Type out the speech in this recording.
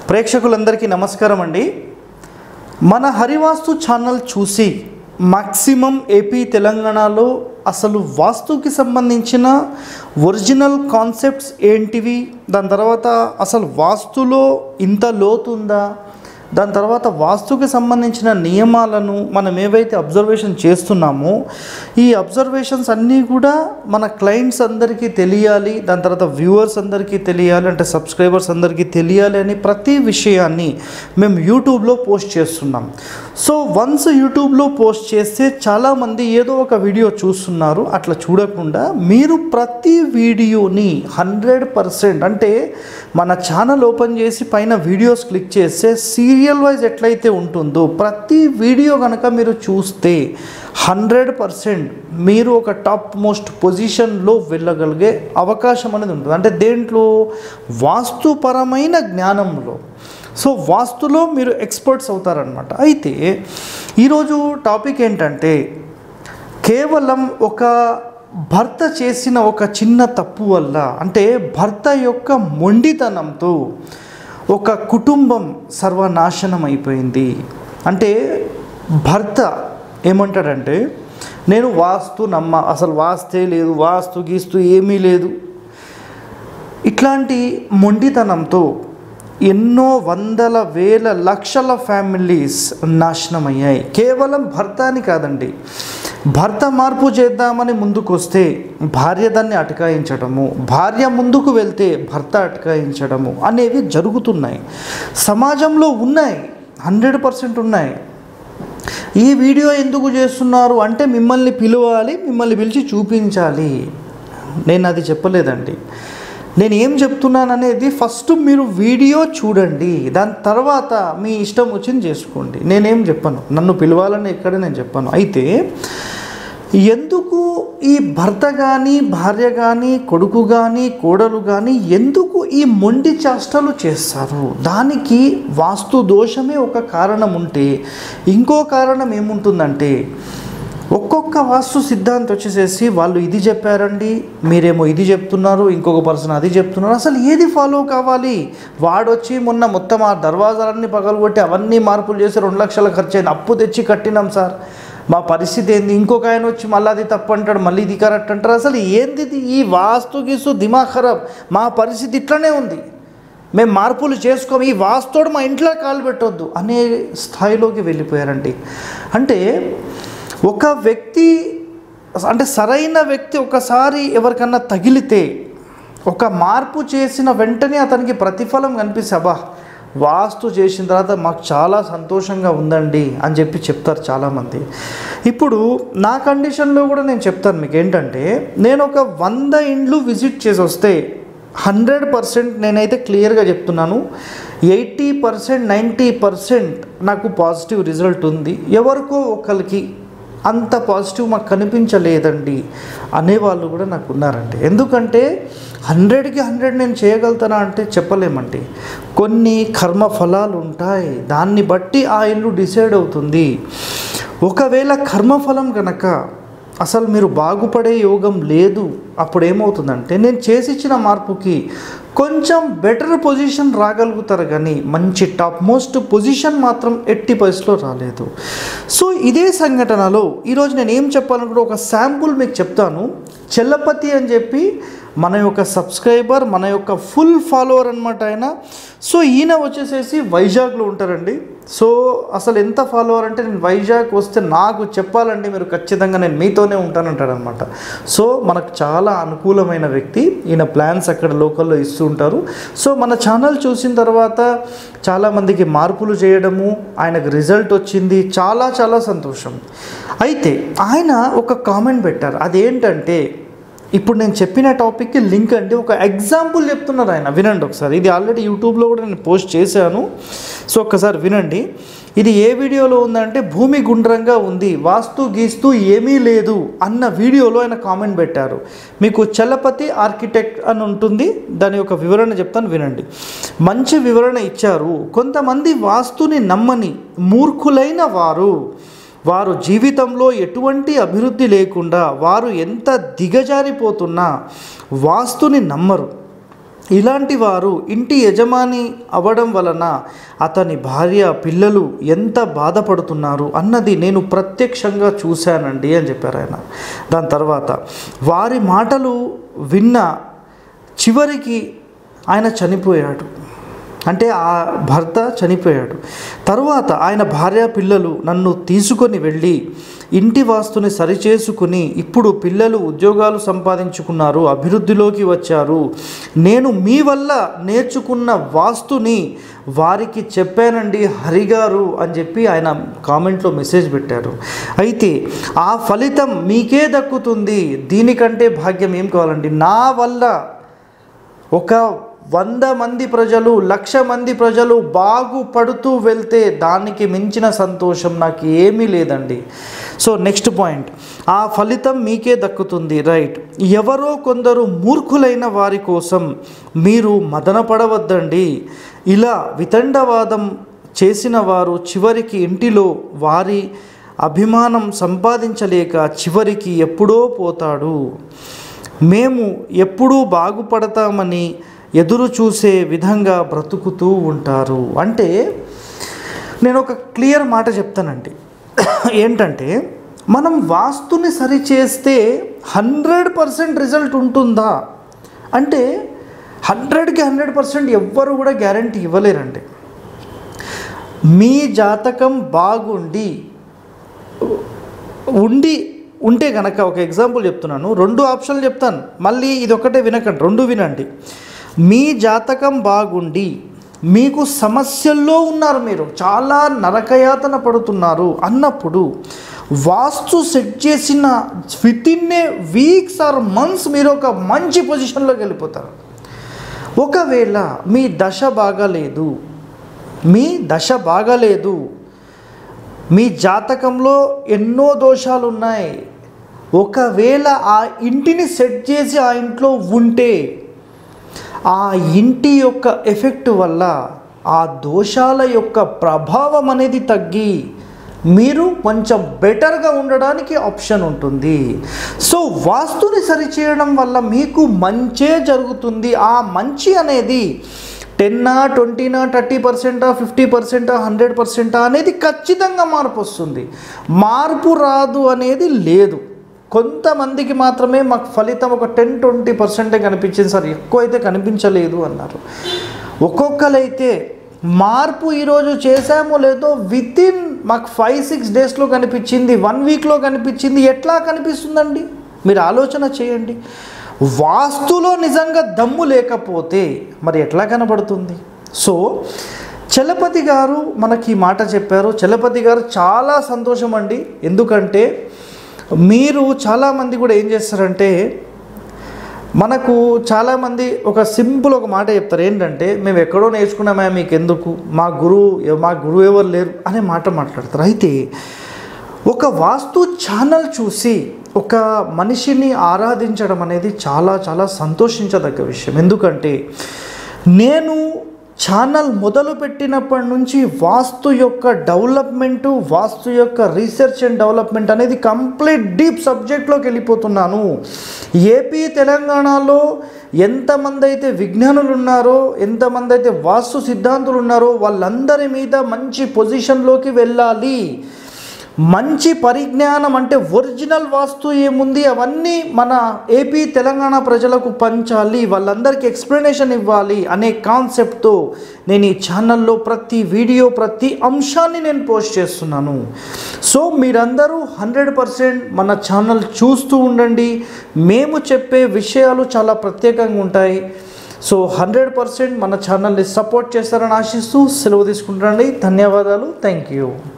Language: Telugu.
ప్రేక్షకులందరికీ నమస్కారం అండి మన హరివాస్తు ఛానల్ చూసి మాక్సిమం ఏపీ తెలంగాణలో అసలు వాస్తుకి సంబంధించిన ఒరిజినల్ కాన్సెప్ట్స్ ఏంటివి దాని తర్వాత అసలు వాస్తులో ఇంత లోతు ఉందా దాని తర్వాత వాస్తుకి సంబంధించిన నియమాలను మనం ఏవైతే అబ్జర్వేషన్ చేస్తున్నామో ఈ అబ్జర్వేషన్స్ అన్నీ కూడా మన క్లయింట్స్ అందరికీ తెలియాలి దాని తర్వాత వ్యూవర్స్ అందరికీ తెలియాలి అంటే సబ్స్క్రైబర్స్ అందరికీ తెలియాలి అని ప్రతి విషయాన్ని మేము యూట్యూబ్లో పోస్ట్ చేస్తున్నాం సో వన్స్ యూట్యూబ్లో పోస్ట్ చేస్తే చాలామంది ఏదో ఒక వీడియో చూస్తున్నారు అట్లా చూడకుండా మీరు ప్రతి వీడియోని హండ్రెడ్ పర్సెంట్ అంటే మన ఛానల్ ఓపెన్ చేసి పైన వీడియోస్ క్లిక్ చేస్తే సీరియల్ వైజ్ ఎట్లయితే ఉంటుందో ప్రతి వీడియో కనుక మీరు చూస్తే హండ్రెడ్ పర్సెంట్ మీరు ఒక టాప్ మోస్ట్ పొజిషన్లో వెళ్ళగలిగే అవకాశం అనేది ఉంటుంది అంటే దేంట్లో వాస్తుపరమైన జ్ఞానంలో సో వాస్తులో మీరు ఎక్స్పర్ట్స్ అవుతారనమాట అయితే ఈరోజు టాపిక్ ఏంటంటే కేవలం ఒక భర్త చేసిన ఒక చిన్న తప్పు వల్ల అంటే భర్త యొక్క మొండితనంతో ఒక కుటుంబం సర్వనాశనం అయిపోయింది అంటే భర్త ఏమంటాడంటే నేను వాస్తు నమ్మ అసలు వాస్తే లేదు వాస్తు గీస్తూ ఏమీ లేదు ఇట్లాంటి మొండితనంతో ఎన్నో వందల వేల లక్షల ఫ్యామిలీస్ నాశనం అయ్యాయి కేవలం భర్త అని కాదండి భర్త మార్పు చేద్దామని ముందుకు వస్తే భార్య దాన్ని అటకాయించడము భార్య ముందుకు వెళ్తే భర్త అటకాయించడము అనేవి జరుగుతున్నాయి సమాజంలో ఉన్నాయి హండ్రెడ్ పర్సెంట్ ఉన్నాయి ఈ వీడియో ఎందుకు చేస్తున్నారు అంటే మిమ్మల్ని పిలవాలి మిమ్మల్ని పిలిచి చూపించాలి నేను అది చెప్పలేదండి నేను ఏం చెప్తున్నాను అనేది ఫస్ట్ మీరు వీడియో చూడండి దాని తర్వాత మీ ఇష్టం వచ్చింది చేసుకోండి నేనేం చెప్పను నన్ను పిలవాలని ఎక్కడ నేను చెప్పాను అయితే ఎందుకు ఈ భర్త కానీ భార్య కానీ కొడుకు కానీ కోడలు కానీ ఎందుకు ఈ మొండి చేష్టలు చేస్తారు దానికి వాస్తు దోషమే ఒక కారణం ఉంటే ఇంకో కారణం ఏముంటుందంటే ఒక్కొక్క వాస్తు సిద్ధాంతం వచ్చేసేసి వాళ్ళు ఇది చెప్పారండి మీరేమో ఇది చెప్తున్నారు ఇంకొక పర్సన్ అది చెప్తున్నారు అసలు ఏది ఫాలో కావాలి వాడొచ్చి మొన్న మొత్తం ఆ దర్వాజాలన్నీ పగలగొట్టి అవన్నీ మార్పులు చేసి రెండు లక్షల ఖర్చు అయింది అప్పు తెచ్చి కట్టినాం సార్ మా పరిస్థితి ఏంది ఇంకొక ఆయన వచ్చి మళ్ళీ అది తప్పు అంటాడు మళ్ళీ ఇది కరెక్ట్ అంటారు అసలు ఏంది ఇది? ఈ వాస్తు గీస్తూ దిమాగ్ ఖరాబ్ మా పరిస్థితి ఇట్లనే ఉంది మేము మార్పులు చేసుకోము ఈ వాస్తోడు మా ఇంట్లో కాలు పెట్టొద్దు అనే స్థాయిలోకి వెళ్ళిపోయారండి అంటే ఒక వ్యక్తి అంటే సరైన వ్యక్తి ఒకసారి ఎవరికన్నా తగిలితే ఒక మార్పు చేసిన వెంటనే అతనికి ప్రతిఫలం కనిపిస్తే అబ్బా వాస్తు చేసిన తర్వాత మాకు చాలా సంతోషంగా ఉందండి అని చెప్పి చెప్తారు చాలామంది ఇప్పుడు నా కండిషన్లో కూడా నేను చెప్తాను మీకు ఏంటంటే నేను ఒక వంద ఇండ్లు విజిట్ చేసి వస్తే హండ్రెడ్ పర్సెంట్ నేనైతే క్లియర్గా చెప్తున్నాను ఎయిటీ పర్సెంట్ నైంటీ పర్సెంట్ నాకు పాజిటివ్ రిజల్ట్ ఉంది ఎవరికో ఒకరికి అంత పాజిటివ్ మాకు కనిపించలేదండి అనేవాళ్ళు కూడా నాకు ఉన్నారండి ఎందుకంటే హండ్రెడ్కి హండ్రెడ్ నేను చేయగలుగుతానా అంటే చెప్పలేమండి కొన్ని కర్మ ఫలాలు ఉంటాయి దాన్ని బట్టి ఆ ఇల్లు డిసైడ్ అవుతుంది ఒకవేళ కర్మఫలం కనుక అసలు మీరు బాగుపడే యోగం లేదు అప్పుడు ఏమవుతుందంటే నేను చేసిచ్చిన మార్పుకి కొంచెం బెటర్ పొజిషన్ రాగలుగుతారు కానీ మంచి టాప్ మోస్ట్ పొజిషన్ మాత్రం ఎట్టి పరిస్థితిలో రాలేదు సో ఇదే సంఘటనలో ఈరోజు నేను ఏం చెప్పాలనుకుంటే ఒక శాంపుల్ మీకు చెప్తాను చెల్లపతి అని చెప్పి మన యొక్క సబ్స్క్రైబర్ మన యొక్క ఫుల్ ఫాలోవర్ అనమాట ఆయన సో ఈయన వచ్చేసేసి వైజాగ్లో ఉంటారండి సో అసలు ఎంత ఫాలోవర్ అంటే నేను వైజాగ్ వస్తే నాకు చెప్పాలండి మీరు ఖచ్చితంగా నేను మీతోనే ఉంటానంటాడు అనమాట సో మనకు చాలా అనుకూలమైన వ్యక్తి ఈయన ప్లాన్స్ అక్కడ లోకల్లో ఇస్తూ ఉంటారు సో మన ఛానల్ చూసిన తర్వాత చాలామందికి మార్పులు చేయడము ఆయనకు రిజల్ట్ వచ్చింది చాలా చాలా సంతోషం అయితే ఆయన ఒక కామెంట్ పెట్టారు అదేంటంటే ఇప్పుడు నేను చెప్పిన టాపిక్కి లింక్ అండి ఒక ఎగ్జాంపుల్ చెప్తున్నారు ఆయన వినండి ఒకసారి ఇది ఆల్రెడీ యూట్యూబ్లో కూడా నేను పోస్ట్ చేశాను సో ఒక్కసారి వినండి ఇది ఏ వీడియోలో ఉందంటే భూమి గుండ్రంగా ఉంది వాస్తు గీస్తూ ఏమీ లేదు అన్న వీడియోలో ఆయన కామెంట్ పెట్టారు మీకు చలపతి ఆర్కిటెక్ట్ అని ఉంటుంది దాని యొక్క వివరణ చెప్తాను వినండి మంచి వివరణ ఇచ్చారు కొంతమంది వాస్తుని నమ్మని మూర్ఖులైన వారు వారు జీవితంలో ఎటువంటి అభివృద్ధి లేకుండా వారు ఎంత దిగజారిపోతున్నా వాస్తుని నమ్మరు ఇలాంటి వారు ఇంటి యజమాని అవ్వడం వలన అతని భార్య పిల్లలు ఎంత బాధపడుతున్నారు అన్నది నేను ప్రత్యక్షంగా చూశానండి అని చెప్పారు ఆయన దాని తర్వాత వారి మాటలు విన్న చివరికి ఆయన చనిపోయాడు అంటే ఆ భర్త చనిపోయాడు తరువాత ఆయన భార్య పిల్లలు నన్ను తీసుకొని వెళ్ళి ఇంటి వాస్తుని సరిచేసుకుని ఇప్పుడు పిల్లలు ఉద్యోగాలు సంపాదించుకున్నారు అభివృద్ధిలోకి వచ్చారు నేను మీ వల్ల నేర్చుకున్న వాస్తుని వారికి చెప్పానండి హరిగారు అని చెప్పి ఆయన కామెంట్లో మెసేజ్ పెట్టారు అయితే ఆ ఫలితం మీకే దక్కుతుంది దీనికంటే భాగ్యం ఏం కావాలండి నా వల్ల ఒక వంద మంది ప్రజలు లక్ష మంది ప్రజలు బాగుపడుతూ వెళ్తే దానికి మించిన సంతోషం నాకు ఏమీ లేదండి సో నెక్స్ట్ పాయింట్ ఆ ఫలితం మీకే దక్కుతుంది రైట్ ఎవరో కొందరు మూర్ఖులైన వారి కోసం మీరు మదనపడవద్దండి ఇలా వితండవాదం చేసిన వారు చివరికి ఇంటిలో వారి అభిమానం సంపాదించలేక చివరికి ఎప్పుడో పోతాడు మేము ఎప్పుడూ బాగుపడతామని ఎదురు చూసే విధంగా బ్రతుకుతూ ఉంటారు అంటే నేను ఒక క్లియర్ మాట చెప్తానండి ఏంటంటే మనం వాస్తుని సరిచేస్తే హండ్రెడ్ పర్సెంట్ రిజల్ట్ ఉంటుందా అంటే హండ్రెడ్కి హండ్రెడ్ పర్సెంట్ ఎవ్వరు కూడా గ్యారంటీ ఇవ్వలేరండి మీ జాతకం బాగుండి ఉండి ఉంటే కనుక ఒక ఎగ్జాంపుల్ చెప్తున్నాను రెండు ఆప్షన్లు చెప్తాను మళ్ళీ ఇది ఒకటే వినకండి రెండు వినండి మీ జాతకం బాగుండి మీకు సమస్యల్లో ఉన్నారు మీరు చాలా నరకయాతన పడుతున్నారు అన్నప్పుడు వాస్తు సెట్ చేసిన within a weeks or months మీరు ఒక మంచి పొజిషన్లోకి వెళ్ళిపోతారు ఒకవేళ మీ దశ బాగాలేదు మీ దశ బాగాలేదు మీ జాతకంలో ఎన్నో దోషాలు ఉన్నాయి ఒకవేళ ఆ ఇంటిని సెట్ చేసి ఆ ఇంట్లో ఉంటే ఆ ఇంటి యొక్క ఎఫెక్ట్ వల్ల ఆ దోషాల యొక్క ప్రభావం అనేది తగ్గి మీరు కొంచెం బెటర్గా ఉండడానికి ఆప్షన్ ఉంటుంది సో వాస్తుని సరిచేయడం వల్ల మీకు మంచే జరుగుతుంది ఆ మంచి అనేది టెన్నా ట్వంటీనా థర్టీ పర్సెంటా ఫిఫ్టీ పర్సెంటా హండ్రెడ్ పర్సెంటా అనేది ఖచ్చితంగా మార్పు వస్తుంది మార్పు రాదు అనేది లేదు కొంతమందికి మాత్రమే మాకు ఫలితం ఒక టెన్ ట్వంటీ పర్సెంటే కనిపించింది సార్ ఎక్కువ అయితే కనిపించలేదు అన్నారు ఒక్కొక్కరైతే మార్పు ఈరోజు చేసామో లేదో విత్ ఇన్ మాకు ఫైవ్ సిక్స్ డేస్లో కనిపించింది వన్ వీక్లో కనిపించింది ఎట్లా కనిపిస్తుందండి మీరు ఆలోచన చేయండి వాస్తులో నిజంగా దమ్ము లేకపోతే మరి ఎట్లా కనబడుతుంది సో చలపతి గారు మనకి ఈ మాట చెప్పారు చలపతి గారు చాలా సంతోషం అండి ఎందుకంటే మీరు చాలామంది కూడా ఏం చేస్తారంటే మనకు చాలామంది ఒక సింపుల్ ఒక మాట చెప్తారు ఏంటంటే మేము ఎక్కడో నేర్చుకున్నామా మీకు ఎందుకు మా గురువు మా గురువు ఎవరు లేరు అనే మాట మాట్లాడతారు అయితే ఒక వాస్తు ఛానల్ చూసి ఒక మనిషిని ఆరాధించడం అనేది చాలా చాలా సంతోషించదగ్గ విషయం ఎందుకంటే నేను ఛానల్ మొదలుపెట్టినప్పటి నుంచి వాస్తు యొక్క డెవలప్మెంటు వాస్తు యొక్క రీసెర్చ్ అండ్ డెవలప్మెంట్ అనేది కంప్లీట్ డీప్ సబ్జెక్ట్లోకి వెళ్ళిపోతున్నాను ఏపీ తెలంగాణలో ఎంతమంది అయితే విజ్ఞానులు ఉన్నారో ఎంతమంది అయితే వాస్తు సిద్ధాంతులు ఉన్నారో వాళ్ళందరి మీద మంచి పొజిషన్లోకి వెళ్ళాలి మంచి పరిజ్ఞానం అంటే ఒరిజినల్ వాస్తు ఏముంది అవన్నీ మన ఏపీ తెలంగాణ ప్రజలకు పంచాలి వాళ్ళందరికీ ఎక్స్ప్లెనేషన్ ఇవ్వాలి అనే కాన్సెప్ట్తో నేను ఈ ఛానల్లో ప్రతి వీడియో ప్రతి అంశాన్ని నేను పోస్ట్ చేస్తున్నాను సో మీరందరూ హండ్రెడ్ పర్సెంట్ మన ఛానల్ చూస్తూ ఉండండి మేము చెప్పే విషయాలు చాలా ప్రత్యేకంగా ఉంటాయి సో హండ్రెడ్ పర్సెంట్ మన ఛానల్ని సపోర్ట్ చేస్తారని ఆశిస్తూ సెలవు తీసుకుంటానండి ధన్యవాదాలు థ్యాంక్ యూ